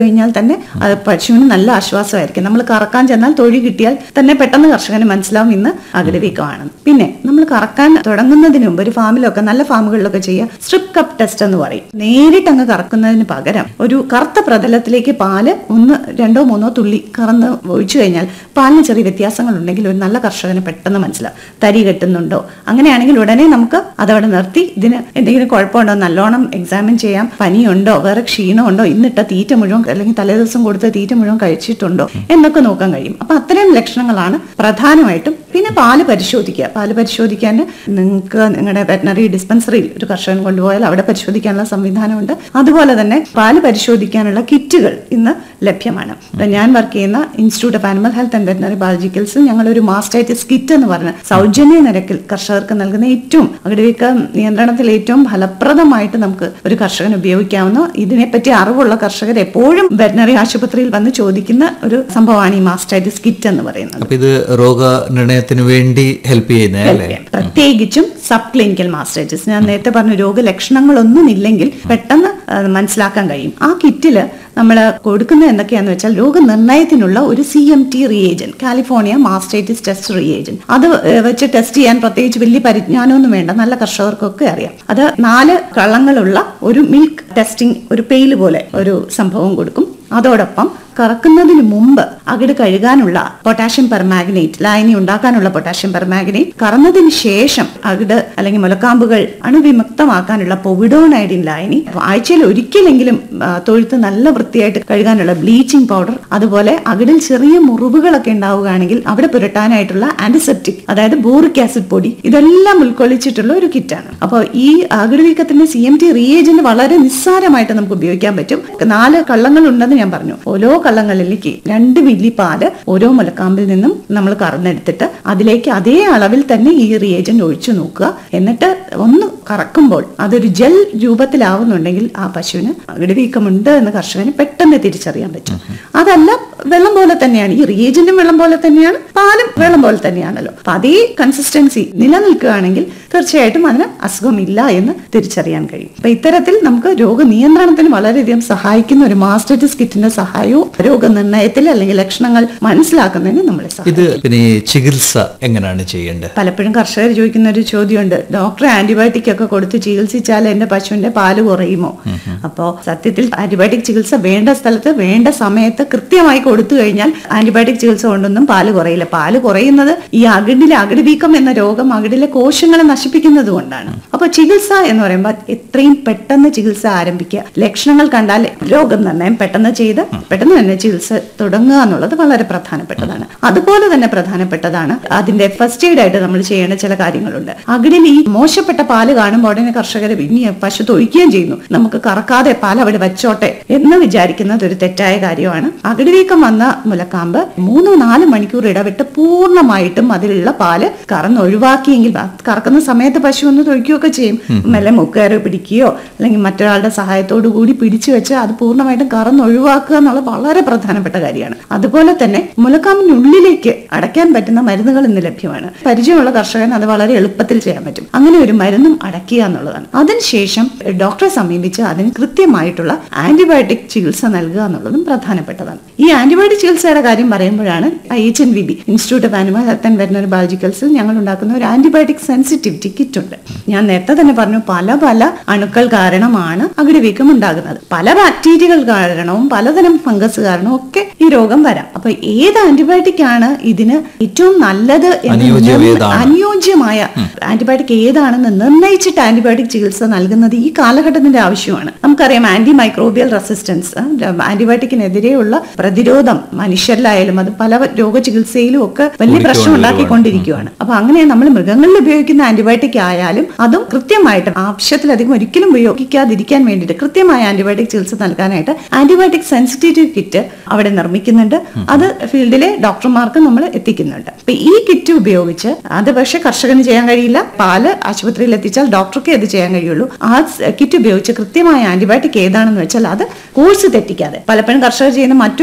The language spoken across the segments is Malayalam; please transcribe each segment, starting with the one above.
കഴിഞ്ഞാൽ തന്നെ അത് പശുവിന് നല്ല ആശ്വാസമായിരിക്കും നമ്മൾ കറക്കാൻ ചെന്നാൽ തൊഴി കിട്ടിയാൽ തന്നെ പെട്ടെന്ന് കർഷകന് മനസ്സിലാവും ഇന്ന് അകിടുവീക്കമാണ് പിന്നെ നമ്മൾ കറക്കാൻ തുടങ്ങുന്നതിന് മുമ്പ് ഒരു ഫാമിലൊക്കെ നല്ല ഫാമുകളിലൊക്കെ ചെയ്യുക സ്ട്രിപ്പ് കപ്പ് ടെസ്റ്റ് എന്ന് പറയും നേരിട്ട് അങ്ങ് കറക്കുന്നതിന് പകരം ഒരു കറുത്ത പ്രതലത്തിലേക്ക് പാല് ഒന്ന് രണ്ടോ മൂന്നോ തുള്ളി കറന്ന് ഒഴിച്ചു കഴിഞ്ഞാൽ പാലിന് ചെറിയ വ്യത്യാസങ്ങൾ ഉണ്ടെങ്കിൽ ഒരു നല്ല കർഷകന് പെട്ടെന്ന് മനസ്സിലാവും തരി കെട്ടുന്നുണ്ടോ അങ്ങനെയാണെങ്കിൽ ഉടനെ നമുക്ക് അതവിടെ നിർത്തി ഇതിന് എന്തെങ്കിലും കുഴപ്പമുണ്ടോ നല്ലോണം എക്സാമിൻ ചെയ്യാം പനിയുണ്ടോ വേറെ ക്ഷീണമുണ്ടോ ഇന്നിട്ട തീറ്റ മുഴുവൻ അല്ലെങ്കിൽ തലേദിവസം കൊടുത്ത തീറ്റ മുഴുവൻ കഴിച്ചിട്ടുണ്ടോ എന്നൊക്കെ നോക്കാൻ കഴിയും അപ്പൊ അത്തരം ലക്ഷണങ്ങളാണ് പ്രധാനമായിട്ടും പിന്നെ പാല് പരിശോധിക്കുക പാല് പരിശോധിക്കാൻ നിങ്ങൾക്ക് നിങ്ങളുടെ വെറ്റനറി ഡിസ്പെൻസറിയിൽ ഒരു കർഷകൻ കൊണ്ടുപോയാൽ അവിടെ പരിശോധിക്കാനുള്ള സംവിധാനമുണ്ട് അതുപോലെ തന്നെ പാല് പരിശോധിക്കാനുള്ള കിറ്റുകൾ ഇന്ന് ലഭ്യമാണ് ഇപ്പൊ ഞാൻ വർക്ക് ചെയ്യുന്ന institute of animal health and veterinary ബയോളജിക്കൽസിൽ ഞങ്ങൾ ഒരു മാസ്റ്റൈറ്റിസ് കിറ്റ് എന്ന് പറഞ്ഞ സൗജന്യ നിരക്കിൽ കർഷകർക്ക് നൽകുന്ന ഏറ്റവും അകിടുവീക്ക നിയന്ത്രണത്തിൽ ഏറ്റവും ഫലപ്രദമായിട്ട് നമുക്ക് ഒരു കർഷകന് ഉപയോഗിക്കാവുന്ന ഇതിനെപ്പറ്റി അറിവുള്ള കർഷകർ എപ്പോഴും വെറ്റനറി ആശുപത്രിയിൽ വന്ന് ചോദിക്കുന്ന ഒരു സംഭവമാണ് ഈ മാസ്റ്റൈറ്റിസ് കിറ്റ് എന്ന് പറയുന്നത് അപ്പൊ ഇത് രോഗനിർണയത്തിന് വേണ്ടി ഹെൽപ്പ് ചെയ്യുന്ന അല്ലേ പ്രത്യേകിച്ചും സബ് ക്ലിനിക്കൽ മാസ്റ്റേജസ് ഞാൻ നേരത്തെ പറഞ്ഞ രോഗലക്ഷണങ്ങളൊന്നും ഇല്ലെങ്കിൽ പെട്ടെന്ന് അത് മനസ്സിലാക്കാൻ കഴിയും ആ കിറ്റില് നമ്മൾ കൊടുക്കുന്നത് എന്തൊക്കെയാന്ന് വെച്ചാൽ രോഗനിർണയത്തിനുള്ള ഒരു C M T reagent California mastitis test reagent അത് ഏഹ്, വെച്ച് ടെസ്റ്റ് ചെയ്യാൻ പ്രത്യേകിച്ച് വലിയ പരിജ്ഞാനമൊന്നും വേണ്ട നല്ല കർഷകർക്കൊക്കെ അറിയാം അത് നാല് കളങ്ങളുള്ള ഒരു മിൽക്ക് ടെസ്റ്റിംഗ് ഒരു പെയില് പോലെ ഒരു സംഭവം കൊടുക്കും അതോടൊപ്പം കറക്കുന്നതിന് മുമ്പ് അകിട് കഴുകാനുള്ള പൊട്ടാഷ്യം പെർമാഗ്നേറ്റ് ലായനി ഉണ്ടാക്കാനുള്ള പൊട്ടാഷ്യം പെർമാഗ്നേറ്റ് കറന്നതിന് ശേഷം അകിട് അല്ലെങ്കിൽ മുലക്കാമ്പുകൾ അണുവിമുക്തമാക്കാനുള്ള പൊവിഡോണൈഡിൻ ലായനി ആഴ്ചയിൽ ഒരിക്കലെങ്കിലും ആ, തൊഴുത്ത് നല്ല വൃത്തിയായിട്ട് കഴുകാനുള്ള ബ്ലീച്ചിങ് പൗഡർ അതുപോലെ അകിടിൽ ചെറിയ മുറിവുകളൊക്കെ ഉണ്ടാവുകയാണെങ്കിൽ അവിടെ പുരട്ടാനായിട്ടുള്ള ആന്റിസെപ്റ്റിക് അതായത് ബോറിക് ആസിഡ് പൊടി ഇതെല്ലാം ഉൾക്കൊള്ളിച്ചിട്ടുള്ള ഒരു കിറ്റാണ് അപ്പോൾ ഈ അകിട് വീക്കത്തിന്റെ സി എം ടി റിയേജന്റ് വളരെ നിസ്സാരമായിട്ട് നമുക്ക് ഉപയോഗിക്കാൻ പറ്റും നാല് കള്ളങ്ങൾ ഉണ്ടെന്ന് ഞാൻ പറഞ്ഞു ഓരോ കള്ളങ്ങളിലേക്ക് രണ്ട് മില്ലി പാല് ഓരോ മുലക്കാമ്പിൽ നിന്നും നമ്മൾ കറന്നെടുത്തിട്ട് അതിലേക്ക് അതേ അളവിൽ തന്നെ ഈ റിയേജന്റ് ഒഴിച്ചു നോക്കുക എന്നിട്ട് ഒന്ന് കറക്കുമ്പോൾ അതൊരു ജെൽ രൂപത്തിലാവുന്നുണ്ടെങ്കിൽ ആ പശുവിന് അകിടുവീക്കമുണ്ട് എന്ന് കർഷകന് പെട്ടെന്ന് തിരിച്ചറിയാൻ പറ്റും അതല്ല വെള്ളം പോലെ തന്നെയാണ് ഈ റിയേജന്റും വെള്ളം പോലെ തന്നെയാണ് പാലും വെള്ളം പോലെ തന്നെയാണല്ലോ അപ്പൊ അതേ കൺസിസ്റ്റൻസി നിലനിൽക്കുകയാണെങ്കിൽ തീർച്ചയായിട്ടും അതിന് അസുഖമില്ല എന്ന് തിരിച്ചറിയാൻ കഴിയും അപ്പൊ ഇത്തരത്തിൽ നമുക്ക് രോഗനിയന്ത്രണത്തിന് വളരെയധികം സഹായിക്കുന്ന ഒരു മാസ്റ്റേറ്റിസ് കിറ്റിന്റെ സഹായവും രോഗനിർണയത്തിൽ അല്ലെങ്കിൽ ലക്ഷണങ്ങൾ മനസ്സിലാക്കുന്നതിന് നമ്മളെ സഹായിക്കും ഇത് പിന്നെ ഈ ചികിത്സ എങ്ങനെയാണ് ചെയ്യേണ്ടത് പലപ്പോഴും കർഷകർ ചോദിക്കുന്ന ഒരു ചോദ്യമുണ്ട് ഡോക്ടർ ആന്റിബയോട്ടിക് ഒക്കെ കൊടുത്ത് ചികിത്സിച്ചാൽ എന്റെ പശുവിന്റെ പാല് കുറയുമോ അപ്പോ സത്യത്തിൽ ആന്റിബയോട്ടിക് ചികിത്സ വേണ്ട സ്ഥലത്ത് വേണ്ട സമയത്ത് കൃത്യമായി കൊടുത്തു കഴിഞ്ഞാൽ ആന്റിബയോട്ടിക് ചികിത്സ കൊണ്ടൊന്നും പാല് കുറയില്ല പാല് കുറയുന്നത് ഈ അകിടിലെ അകിട് വീക്കം എന്ന രോഗം അകിടിലെ കോശങ്ങളെ നശിപ്പിക്കുന്നത് കൊണ്ടാണ് അപ്പൊ ചികിത്സ എന്ന് പറയുമ്പോൾ എത്രയും പെട്ടെന്ന് ചികിത്സ ആരംഭിക്കുക ലക്ഷണങ്ങൾ കണ്ടാൽ രോഗനിർണയം പെട്ടെന്ന് ചെയ്ത് പെട്ടെന്ന് തന്നെ ചികിത്സ തുടങ്ങുക എന്നുള്ളത് വളരെ പ്രധാനപ്പെട്ടതാണ് അതുപോലെ തന്നെ പ്രധാനപ്പെട്ടതാണ് അതിന്റെ ഫസ്റ്റ് എയ്ഡ് ആയിട്ട് നമ്മൾ ചെയ്യേണ്ട ചില കാര്യങ്ങളുണ്ട് അകിടിൽ ഈ മോശപ്പെട്ട പാല് കാണുമ്പോൾ ഉടനെ കർഷകർ ഇനി പശു തൊഴിക്കുകയും ചെയ്യുന്നു നമുക്ക് കറക്കാതെ പാൽ അവിടെ വെച്ചോട്ടെ എന്ന് വിചാരിക്കുന്നത് ഒരു തെറ്റായ കാര്യമാണ് അകിടിവീക്കം വന്ന മുലക്കാമ്പ് മൂന്നോ നാല് മണിക്കൂർ ഇടവിട്ട് പൂർണ്ണമായിട്ടും അതിലുള്ള പാല് കറന്ന് ഒഴിവാക്കിയെങ്കിൽ ആ കറക്കുന്ന സമയത്ത് പശു ഒന്ന് തൊഴിക്കുകയൊക്കെ ചെയ്യും മെല്ലെ മുക്കയറ് പിടിക്കുകയോ അല്ലെങ്കിൽ മറ്റൊരാളുടെ സഹായത്തോടു കൂടി പിടിച്ചു വെച്ച് അത് പൂർണ്ണമായിട്ടും കറന്ന് ഒഴിവാക്കുക എന്നുള്ളത് വളരെ പ്രധാനപ്പെട്ട കാര്യമാണ് അതുപോലെ തന്നെ മുലക്കാമ്പിനുള്ളിലേക്ക് അടയ്ക്കാൻ പറ്റുന്ന മരുന്നുകൾ ഇന്ന് ലഭ്യമാണ് പരിചയമുള്ള കർഷകൻ അത് വളരെ എളുപ്പത്തിൽ ചെയ്യാൻ പറ്റും അങ്ങനെ ഒരു മരുന്നും അടയ്ക്കുക എന്നുള്ളതാണ് അതിനുശേഷം ഡോക്ടറെ സമീപിച്ച് അതിന് കൃത്യമായിട്ടുള്ള ആന്റിബയോട്ടിക് ചികിത്സ നൽകുക എന്നുള്ളതും പ്രധാനപ്പെട്ടതാണ് ഈ ആന്റിബയോട്ടിക് ചികിത്സയുടെ കാര്യം പറയുമ്പോഴാണ് H N V B institute of animal health and veterinary ബയോളജിക്കൽസിൽ ഞങ്ങൾ ഉണ്ടാക്കുന്ന ഒരു ആന്റിബയോട്ടിക് സെൻസിറ്റിവിറ്റി കിറ്റ് ഉണ്ട് ഞാൻ നേരത്തെ തന്നെ പറഞ്ഞു പല പല അണുക്കൾ കാരണമാണ് അകിടുവീക്കം ഉണ്ടാകുന്നത് പല ബാക്ടീരിയകൾ കാരണവും പലതരം ഫംഗസ് കാരണവും ഒക്കെ ഈ രോഗം വരാം അപ്പൊ ഏത് ആന്റിബയോട്ടിക് ആണ് ഇതിന് ഏറ്റവും നല്ലത് എന്ന് അനുയോജ്യം നിർണ്ണ- ഏതാണ്? അനുയോജ്യമായ ആന്റിബയോട്ടിക് ഏതാണെന്ന് നിർണയിച്ചിട്ട് ആന്റിബയോട്ടിക് ചികിത്സ നൽകുന്നത് ഈ കാലഘട്ടത്തിന്റെ ആവശ്യമാണ് നമുക്കറിയാം ആന്റി മൈക്രോബിയൽ റെസിസ്റ്റൻസ് ആന്റിബയോട്ടിക്കിനെതിരെയുള്ള പ്രതിരോധം മനുഷ്യരിലായാലും അത് പല രോഗചികിത്സയിലും ഒക്കെ വലിയ പ്രശ്നം ഉണ്ടാക്കിക്കൊണ്ടിരിക്കുകയാണ് അപ്പൊ അങ്ങനെ നമ്മൾ മൃഗങ്ങളിൽ ഉപയോഗിക്കുന്ന ആന്റിബയോട്ടിക് ആയാലും അതും കൃത്യമായിട്ട് ആവശ്യത്തിലധികം ഒരിക്കലും ഉപയോഗിക്കാതിരിക്കാൻ വേണ്ടിയിട്ട് കൃത്യമായ ആന്റിബയോട്ടിക് ചികിത്സ നൽകാനായിട്ട് ആന്റിബയോട്ടിക് സെൻസിറ്റീവ് കിറ്റ് അവിടെ നിർമ്മിക്കുന്നുണ്ട് അത് ഫീൽഡിലെ ഡോക്ടർമാർക്ക് നമ്മൾ എത്തിക്കുന്നുണ്ട് അപ്പൊ ഈ കിറ്റ് ഉപയോഗിച്ച് അത് പക്ഷെ കർഷകന് ചെയ്യാൻ കഴിയില്ല പാല് ആശുപത്രിയിൽ എത്തിച്ചാൽ ഡോക്ടർക്ക് ഇത് ചെയ്യാൻ കഴിയുള്ളൂ ആ കിറ്റ് ഉപയോഗിച്ച് കൃത്യമായ ആന്റിബയോട്ടിക് ഏതാണെന്ന് വെച്ചാൽ അത് കോഴ്സ് തെറ്റിക്കാതെ പലപ്പോഴും കർഷകർ ചെയ്യുന്ന മറ്റൊരു തെറ്റാണ്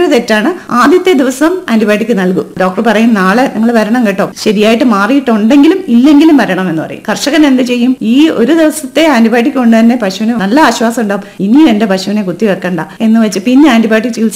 ചെയ്യുകയാണ് ആദ്യത്തെ ദിവസം ആന്റിബയോട്ടിക് നൽകും ഡോക്ടർ പറയും നാളെ നിങ്ങൾ വരണം കേട്ടോ ശരിയായിട്ട് മാറിയിട്ടുണ്ടെങ്കിലും ഇല്ലെങ്കിലും വരണം എന്ന് പറയും കർഷകൻ എന്ത് ചെയ്യും ഈ ഒരു ദിവസത്തെ ആന്റിബയോട്ടിക് കൊണ്ട് തന്നെ പശുവിന് നല്ല ആശ്വാസം ഉണ്ടാവും ഇനിയും എന്റെ പശുവിനെ കുത്തിവെക്കണ്ട എന്ന് വെച്ച് പിന്നെ ആന്റിബയോട്ടിക് ചികിത്സ